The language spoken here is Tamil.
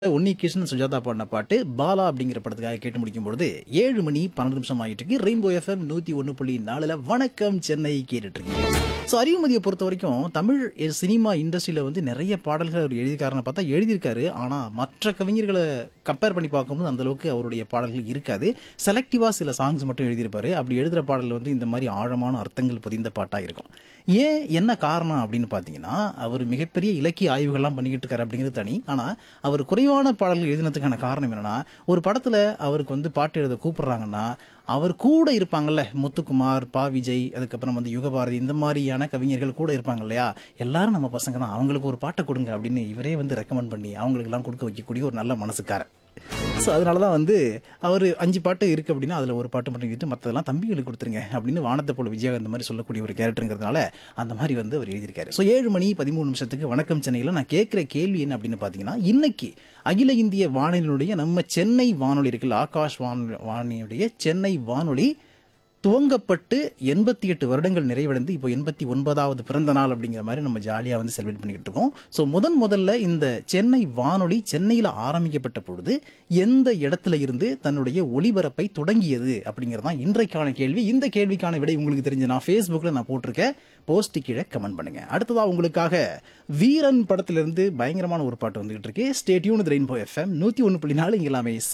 உன்னி கிருஷ்ணன் சுஜாதா பாடின பாட்டு பாலா அப்படிங்கிற படத்துக்காக கேட்டு முடிக்கும் பொழுது ஏழு மணி பன்னெண்டு நிமிஷம் ஆகிட்டு இருக்கு ரெயின்போ எஃப்எம் நூத்தி ஒன்று புள்ளி நாலுல வணக்கம் சென்னை கேட்டுட்டு இருக்கீங்க ஸோ அறிவுமதியை பொறுத்த வரைக்கும் தமிழ் எ- சினிமா இண்டஸ்ட்ரியில வந்து நிறைய பாடல்கள் அவர் எழுதியிருக்காருன்னு பார்த்தா எழுதியிருக்காரு ஆனா மற்ற கவிஞர்களை கம்பேர் பண்ணி பார்க்கும்போது அந்த அளவுக்கு அவருடைய பாடல்கள் இருக்காது செலக்டிவா சில சாங்ஸ் மட்டும் எழுதியிருப்பாரு அப்படி எழுதுற பாடல் வந்து இந்த மாதிரி ஆழமான அர்த்தங்கள் பதிந்த பாட்டா இருக்கும் ஏன் என்ன காரணம் அப்படின்னு பார்த்தீங்கன்னா அவர் மிகப்பெரிய இலக்கிய ஆய்வுகள்லாம் பண்ணிக்கிட்டு இருக்காரு அப்படிங்கிறது தனி ஆனால் அவர் குறைவான பாடல்கள் எழுதினதுக்கான காரணம் என்னன்னா ஒரு படத்தில் அவருக்கு வந்து பாட்டு எழுத கூப்பிடுறாங்கன்னா அவர் கூட இருப்பாங்கல்ல முத்துக்குமார் பா விஜய் அதுக்கப்புறம் வந்து யுகபாரதி இந்த மாதிரியான கவிஞர்கள் கூட இருப்பாங்க இல்லையா எல்லாரும் நம்ம பசங்க தான் அவங்களுக்கு ஒரு பாட்டை கொடுங்க அப்படின்னு இவரே வந்து ரெக்கமெண்ட் பண்ணி அவங்களுக்கெல்லாம் கொடுக்க வைக்கக்கூடிய ஒரு நல்ல மனசுக்காரர் ஸோ அதனால தான் வந்து அவர் அஞ்சு பாட்டு இருக்குது அப்படின்னா அதில் ஒரு பாட்டு மட்டும் எழுதிட்டு மற்றதெல்லாம் தம்பிகளுக்கு கொடுத்துருங்க அப்படின்னு வானத்தை போல விஜயகாந்த் மாதிரி சொல்லக்கூடிய ஒரு கேரக்டருங்கிறதுனால அந்த மாதிரி வந்து அவர் எழுதியிருக்காரு ஸோ ஏழு மணி பதிமூணு நிமிஷத்துக்கு வணக்கம் சென்னையில் நான் கேட்குற கேள்வி என்ன அப்படின்னு பார்த்தீங்கன்னா இன்னைக்கு அகில இந்திய வானொலியினுடைய நம்ம சென்னை வானொலி இருக்குல்ல ஆகாஷ் வானொலி வானொலியுடைய சென்னை வானொலி துவங்கப்பட்டு எண்பத்தி எட்டு வருடங்கள் நிறைவடைந்து இப்போ எண்பத்தி ஒன்பதாவது பிறந்த நாள் அப்படிங்கிற மாதிரி நம்ம ஜாலியாக வந்து செலிப்ரேட் பண்ணிக்கிட்டு இருக்கோம் ஸோ முதன் முதல்ல இந்த சென்னை வானொலி சென்னையில் ஆரம்பிக்கப்பட்ட பொழுது எந்த இடத்துல இருந்து தன்னுடைய ஒளிபரப்பை தொடங்கியது அப்படிங்கிறது தான் இன்றைக்கான கேள்வி இந்த கேள்விக்கான விடை உங்களுக்கு தெரிஞ்சு நான் ஃபேஸ்புக்கில் நான் போட்டிருக்கேன் போஸ்ட் கீழே கமெண்ட் பண்ணுங்க அடுத்ததா உங்களுக்காக வீரன் படத்திலிருந்து பயங்கரமான ஒரு பாட்டு வந்துகிட்டு இருக்கு ஸ்டேட்யூன் ரெயின்போ எஃப்எம் நூற்றி ஒன்று புள்ளி நாலு இங்கே எல்லாமே